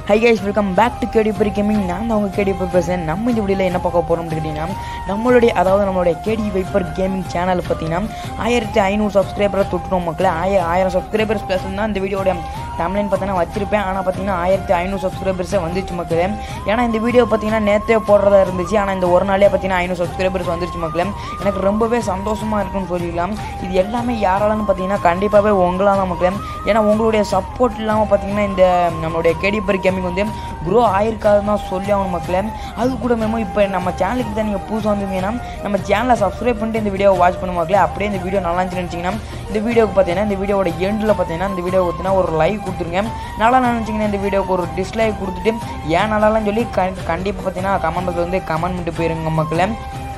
high guys welcome back to KD Perry gaming நான் தான் உங்கள் கேடி பெரி பேசுகிறேன் நம்ம இந்த வீடியோவில் என்ன பார்க்க போகிறோம்னு கேட்டிங்கன்னா நம்மளுடைய அதாவது நம்மளுடைய கேடி வைப்பர் கேமிங் சேனல் பார்த்தீங்கன்னா ஆயிரத்தி ஐநூறு சப்ஸ்கிரைபரை தொட்டுட்டோம் மக்களே ஆய ஆயிரம் சப்ஸ்கிரைபர்ஸ் ப்ளஸ் தான் இந்த வீடியோட தமிழ்னு பார்த்தீங்கன்னா வச்சிருப்பேன் ஆனால் பார்த்தீங்கன்னா ஆயிரத்தி ஐநூறு சப்ஸ்கிரைபர்ஸே வந்துச்சு மக்களே ஏன்னா இந்த வீடியோ பார்த்தீங்கன்னா நேற்றே போடுறதா இருந்துச்சு ஆனால் இந்த ஒரு நாளே பார்த்தீங்கன்னா ஐநூறு சப்ஸ்கிரைபர்ஸ் வந்துருச்சு மக்களே எனக்கு ரொம்பவே சந்தோஷமாக இருக்குன்னு சொல்லிக்கலாம் இது எல்லாமே யாராலன்னு பார்த்தீங்கன்னா கண்டிப்பாகவே உங்களால் தான் மக்களே ஏன்னா உங்களுடைய சப்போர்ட் இல்லாமல் பார்த்தீங்கன்னா இந்த நம்மளுடைய கேடி பெரி கேமிங் வந்து க்ரோ ஆயிருக்காதுன்னு தான் சொல்லி ஆகணும் மக்களே அது கூட மேமோ இப்போ நம்ம சேனலுக்கு தான் நீங்கள் புதுசாக வந்திருந்தீங்கன்னா நம்ம சேனலை சப்ஸ்கிரைப் பண்ணிட்டு இந்த வீடியோவை வாட்ச் பண்ண மக்களே அப்படியே இந்த வீடியோ நல்லா இருந்துச்சுன்னு நினச்சிங்கன்னா இந்த வீடியோக்கு பார்த்தீங்கன்னா இந்த வீடியோட எண்டில் பார்த்தீங்கன்னா இந்த வீடியோ பார்த்தீங்கன்னா ஒரு லைக் கொடுத்துருங்க நல்லா நினச்சிங்கன்னா இந்த வீடியோக்கு ஒரு டிஸ்லைக் கொடுத்துட்டு ஏன் நல்லாலாம் சொல்லி கண்டிப்பாக பார்த்தீங்கன்னா கமெண்ட் பாக்ஸில் வந்து கமெண்ட் பண்ணிட்டு போயிருங்க மக்களே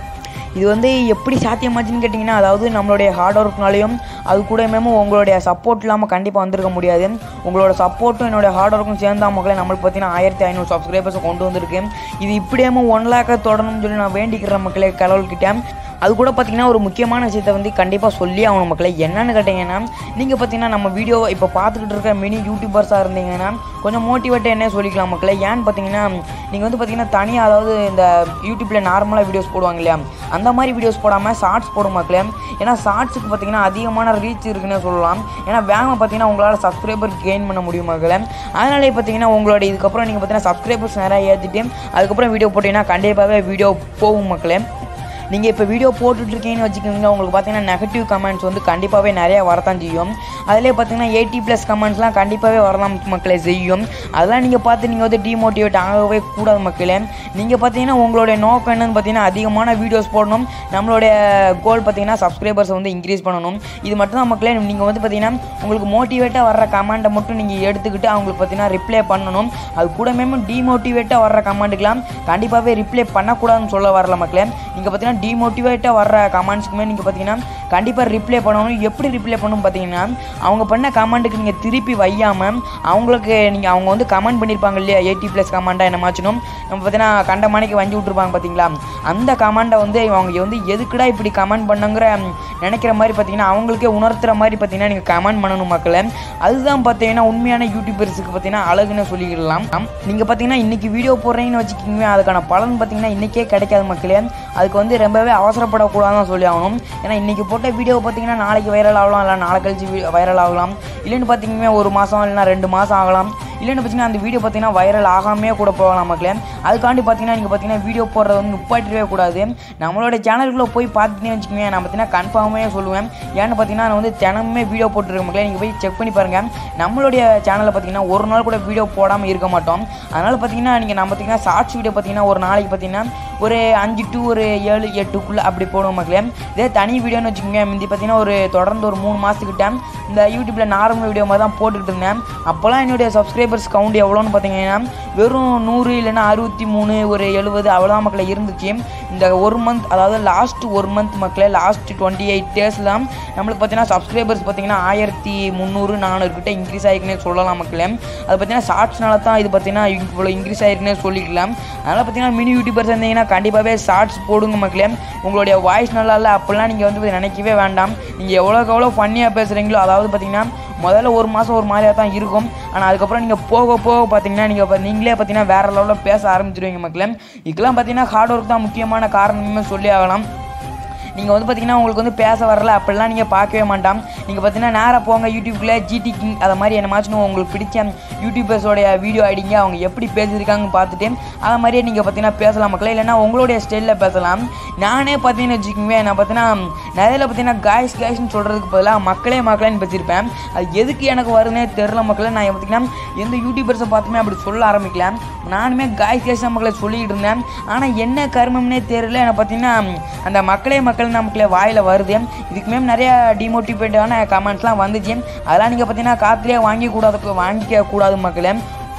இது வந்து எப்படி சாத்தியமாச்சுன்னு கேட்டிங்கன்னா அதாவது நம்மளுடைய ஹார்ட் ஒர்க்னாலையும் அது கூட மேமோ உங்களுடைய சப்போர்ட் இல்லாமல் கண்டிப்பாக வந்திருக்க முடியாது உங்களோட சப்போர்ட்டும் என்னுடைய ஹார்ட் ஒர்க்கும் சேர்ந்தா மக்களே நம்மளுக்கு பார்த்தீங்கன்னா ஆயிரத்தி ஐநூறு சப்ஸ்கிரைபர்ஸை கொண்டு வந்திருக்கு இது இப்படியாம ஒன் லேக்கை தொடணும்னு சொல்லி நான் வேண்டிக்கிறேன் மக்களே கடவுள்கிட்ட அது கூட பார்த்தீங்கன்னா ஒரு முக்கியமான விஷயத்தை வந்து கண்டிப்பாக சொல்லி ஆகணும் மக்களை என்னன்னு கேட்டிங்கன்னா நீங்கள் பார்த்தீங்கன்னா நம்ம வீடியோ இப்போ பார்த்துக்கிட்டு இருக்க மினி யூடியூபர்ஸாக இருந்தீங்கன்னா கொஞ்சம் மோட்டிவேட்டாக என்ன சொல்லிக்கலாம் மக்களை ஏன்னு பார்த்தீங்கன்னா நீங்கள் வந்து பார்த்தீங்கன்னா தனியாக அதாவது இந்த யூடியூப்பில் நார்மலாக வீடியோஸ் போடுவாங்க இல்லையா அந்த மாதிரி வீடியோஸ் போடாமல் ஷார்ட்ஸ் போடும் மக்களே ஏன்னா ஷார்ட்ஸுக்கு பார்த்தீங்கன்னா அதிகமான ரீச் இருக்குன்னு சொல்லலாம் ஏன்னா வேகமாக பார்த்தீங்கன்னா உங்களால் சப்ஸ்கிரைபர் கெயின் பண்ண முடியும் மக்களே அதனாலே பார்த்தீங்கன்னா உங்களோட இதுக்கப்புறம் நீங்கள் பார்த்தீங்கன்னா சப்ஸ்கிரைபர்ஸ் நிறையா ஏற்றிட்டு அதுக்கப்புறம் வீடியோ போட்டிங்கன்னா கண்டிப்பாகவே வீடியோ போகும் மக்களே நீங்கள் இப்போ வீடியோ போட்டுட்ருக்கீங்கன்னு வச்சுக்கோங்க உங்களுக்கு பார்த்தீங்கன்னா நெகட்டிவ் கமெண்ட்ஸ் வந்து கண்டிப்பாகவே நிறையா வரத்தான் செய்யும் அதிலே பார்த்தீங்கன்னா எயிட்டி ப்ளஸ் கமெண்ட்ஸ்லாம் கண்டிப்பாகவே வரலாம் மக்களே செய்யும் அதெல்லாம் நீங்கள் பார்த்து நீங்கள் வந்து டிமோட்டிவேட் ஆகவே கூடாது மக்களே நீங்கள் பார்த்தீங்கன்னா உங்களுடைய நோக்கம் என்னன்னு பார்த்தீங்கன்னா அதிகமான வீடியோஸ் போடணும் நம்மளுடைய கோல் பார்த்தீங்கன்னா சப்ஸ்கிரைபர்ஸை வந்து இன்க்ரீஸ் பண்ணணும் இது மட்டும் தான் மக்களே நீங்கள் வந்து பார்த்தீங்கன்னா உங்களுக்கு மோட்டிவேட்டாக வர்ற கமெண்ட்டை மட்டும் நீங்கள் எடுத்துக்கிட்டு அவங்களுக்கு பார்த்தீங்கன்னா ரிப்ளை பண்ணணும் அது கூடமே டிமோட்டிவேட்டாக வர்ற கமெண்ட்டுக்கெலாம் கண்டிப்பாகவே ரிப்ளை பண்ணக்கூடாதுன்னு சொல்ல வரல மக்களே நீங்கள் பார்த்தீங்கன்னா டிமோட்டிவேட்டாக வர்ற கமெண்ட்ஸ்க்குமே நீங்கள் பார்த்தீங்கன்னா கண்டிப்பாக ரிப்ளை பண்ணணும் எப்படி ரிப்ளை பண்ணணும் பார்த்தீங்கன்னா அவங்க பண்ண கமெண்ட்டுக்கு நீங்கள் திருப்பி வையாமல் அவங்களுக்கு நீங்கள் அவங்க வந்து கமெண்ட் பண்ணியிருப்பாங்க இல்லையா எயிட்டி ப்ளஸ் கமெண்ட்டாக என்ன மாச்சணும் நம்ம பார்த்தீங்கன்னா கண்ட மணிக்கு வஞ்சி விட்ருப்பாங்க பார்த்தீங்களா அந்த கமெண்ட்டை வந்து அவங்க வந்து எதுக்குடா இப்படி கமெண்ட் பண்ணுங்கிற நினைக்கிற மாதிரி பார்த்தீங்கன்னா அவங்களுக்கே உணர்த்துற மாதிரி பார்த்தீங்கன்னா நீங்கள் கமெண்ட் பண்ணணும் மக்களை அதுதான் பார்த்தீங்கன்னா உண்மையான யூடியூபர்ஸுக்கு பார்த்தீங்கன்னா அழகுன்னு சொல்லிக்கிடலாம் நீங்கள் பார்த்தீங்கன்னா இன்றைக்கி வீடியோ போடுறீங்கன்னு வச்சுக்கிங்க அதுக்கான பலன் பார்த்தீங்கன்னா இன்றைக்கே கிடைக்காது மக்களே அதுக்கு வந்து ரொம்பவே அவசரப்படக்கூடாதுன்னு சொல்லி ஆகணும் ஏன்னா இன்றைக்கி போட்ட வீடியோ பார்த்தீங்கன்னா நாளைக்கு வைரல் ஆகலாம் இல்லை நாளை கழிச்சு வைரல் ஆகலாம் இல்லைன்னு பார்த்தீங்கன்னா ஒரு மாதம் இல்லைனா ரெண்டு மாதம் ஆகலாம் இல்லைன்னு பார்த்தீங்கன்னா அந்த வீடியோ பார்த்தீங்கன்னா வைரல் ஆகாமே கூட போகலாம் மக்களே அதுக்காண்டி பார்த்தீங்கன்னா நீங்கள் பார்த்தீங்கன்னா வீடியோ போடுறது வந்து நிப்பாட்டிடவே கூடாது நம்மளோட சேனலுக்குள்ளே போய் பார்த்துட்டே வச்சுக்கோங்க நான் பார்த்தீங்கன்னா கன்ஃபார்மே சொல்லுவேன் ஏன்னு பார்த்தீங்கன்னா நான் வந்து தினமுமே வீடியோ போட்டுருக்க மக்களே நீங்கள் போய் செக் பண்ணி பாருங்கள் நம்மளுடைய சேனலில் பார்த்தீங்கன்னா ஒரு நாள் கூட வீடியோ போடாமல் இருக்க மாட்டோம் அதனால் பார்த்தீங்கன்னா நீங்கள் நம்ம பார்த்தீங்கன்னா ஷார்ட்ஸ் வீடியோ பார்த்தீங்கன்னா ஒரு நாளைக்கு பார்த்தீங்கன்னா ஒரு அஞ்சு டு ஒரு ஏழு எட்டுக்குள்ளே அப்படி போடுவோம் மக்களே இதே தனி வீடியோன்னு வச்சுக்கோங்க முந்தி பார்த்தீங்கன்னா ஒரு தொடர்ந்து ஒரு மூணு மாதத்துக்கிட்ட இந்த யூடியூப்பில் நார்மல் வீடியோ மாதிரி தான் போட்டுக்கிட்டு இருந்தேன் அப்போல்லாம் என்னுடைய சப்ஸ்கிரைபர்ஸ் கவுண்ட் எவ்வளோன்னு பார்த்தீங்கன்னா வெறும் நூறு இல்லைன்னா அறுபத்தி மூணு ஒரு எழுபது அவ்வளோதான் மக்களை இருந்துச்சு இந்த ஒரு மந்த் அதாவது லாஸ்ட் ஒரு மந்த் மக்களே லாஸ்ட் டுவெண்ட்டி எயிட் டேஸில் நம்மளுக்கு பார்த்தீங்கன்னா சப்ஸ்கிரைபர்ஸ் பார்த்தீங்கன்னா ஆயிரத்தி முந்நூறு நானூறு கிட்ட இன்க்ரீஸ் ஆகிருக்குன்னே சொல்லலாம் மக்களே அது பார்த்தீங்கன்னா ஷார்ட்ஸ்னால தான் இது பார்த்தீங்கன்னா இவ்வளோ இன்க்ரீஸ் ஆகிருக்குன்னே சொல்லிக்கலாம் அதனால் பார்த்தீங்கன்னா மினி யூடியூபர்ஸ் இருந்தீங்கன்னா கண்டிப்பாகவே ஷார்ட்ஸ் போடுங்க மக்களே உங்களுடைய வாய்ஸ் நல்லா இல்லை அப்படிலாம் நீங்கள் வந்து நினைக்கவே வேண்டாம் நீங்கள் எவ்வளோக்கு எவ்வளோ ஃபன்னியாக பேசுகிறீங்களோ அதாவது பார்த்தீங்கன்னா முதல்ல ஒரு மாதம் ஒரு மாதிரியாக தான் இருக்கும் ஆனால் அதுக்கப்புறம் நீங்கள் போக போக பார்த்தீங்கன்னா நீங்கள் நீங்களே பார்த்தீங்கன்னா வேறு லெவலில் பேச ஆரம்பிச்சிருவீங்க மக்களே இதுக்கெல்லாம் பார்த்தீங்கன்னா ஹார்ட் ஒர்க் தான் முக்கியமான காரணமே சொல்லி ஆகலாம் நீங்கள் வந்து பார்த்தீங்கன்னா உங்களுக்கு வந்து பேச வரல அப்படிலாம் நீங்கள் பார்க்கவே மாட்டாம் நீங்கள் பார்த்தீங்கன்னா நேராக போங்க யூடியூப்பில் ஜிடி கிங் அதை மாதிரி என்ன மாச்சுன்னு உங்களுக்கு பிடிச்ச யூடியூபர்ஸோடைய வீடியோ ஐடிங்க அவங்க எப்படி பேசியிருக்காங்கன்னு பார்த்துட்டு அதை மாதிரியே நீங்கள் பார்த்தீங்கன்னா பேசலாம் மக்களே இல்லைன்னா உங்களுடைய ஸ்டைலில் பேசலாம் நானே பார்த்தீங்கன்னு வச்சுக்கோங்க நான் பார்த்தீங்கன்னா நிறைய பார்த்தீங்கன்னா காய்ஸ் காய்ஸ்னு சொல்கிறதுக்கு பதிலாக மக்களே மக்களேன்னு பேசியிருப்பேன் அது எதுக்கு எனக்கு வருதுன்னே தெரில மக்களே நான் பார்த்தீங்கன்னா எந்த யூடியூபர்ஸை பார்த்துமே அப்படி சொல்ல ஆரம்பிக்கலாம் நானுமே காய்ஸ் காய்ஸ் மக்களை சொல்லிக்கிட்டு இருந்தேன் ஆனால் என்ன கர்மம்னே தெரியல எனக்கு பார்த்தீங்கன்னா அந்த மக்களே மக்கள் நமக்குள்ளே வாயில் வருது இதுக்கு மேம் நிறைய டிமோட்டிவேட்டான கமெண்ட்ஸ்லாம் வந்துச்சு அதெல்லாம் நீங்கள் பார்த்தீங்கன்னா காற்றுலேயே வாங்கி கூடாது வாங்கிக்க கூடாது மக்களே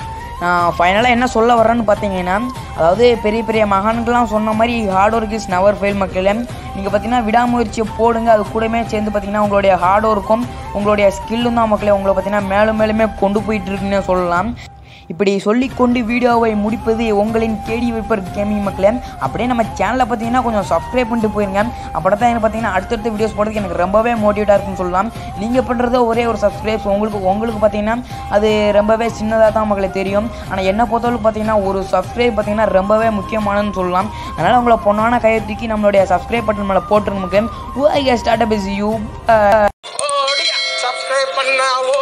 நான் ஃபைனலாக என்ன சொல்ல வரேன்னு பார்த்தீங்கன்னா அதாவது பெரிய பெரிய மகான்கள்லாம் சொன்ன மாதிரி hard work is never fail மக்களே நீங்கள் பார்த்தீங்கன்னா விடாமுயற்சியை போடுங்க அது கூடமே சேர்ந்து பார்த்தீங்கன்னா உங்களுடைய ஹார்ட் ஒர்க்கும் உங்களுடைய ஸ்கில்லும் தான் மக்களே உங்களை பார்த்தீங்கன்னா மேலும் மேலுமே கொண்டு போயிட்டு இருக்குன்னு சொல்லலாம் இப்படி சொல்லிக்கொண்டு வீடியோவை முடிப்பது உங்களின் கேடி வைப்பர் கேமிங் மக்களே அப்படியே நம்ம சேனலை பார்த்தீங்கன்னா கொஞ்சம் சப்ஸ்கிரைப் பண்ணிட்டு போயிருங்க அப்படி தான் எனக்கு பார்த்தீங்கன்னா அடுத்தடுத்த வீடியோஸ் போடுறதுக்கு எனக்கு ரொம்பவே மோட்டிவேட்டாக இருக்குன்னு சொல்லலாம் நீங்கள் பண்ணுறது ஒரே ஒரு சப்ஸ்கிரைப்ஸ் உங்களுக்கு உங்களுக்கு பார்த்தீங்கன்னா அது ரொம்பவே சின்னதாக தான் மக்களை தெரியும் ஆனால் என்ன பொறுத்தவரைக்கும் பார்த்தீங்கன்னா ஒரு சப்ஸ்கிரைப் பார்த்தீங்கன்னா ரொம்பவே முக்கியமானதுன்னு சொல்லலாம் அதனால் உங்களை பொண்ணான கையை தூக்கி நம்மளுடைய சப்ஸ்கிரைப் பட்டன் மேலே போட்டுருங்க மக்களே ஸ்டார்ட் அப் இஸ் யூ ஓடியா சப்ஸ்கிரைப் பண்ணா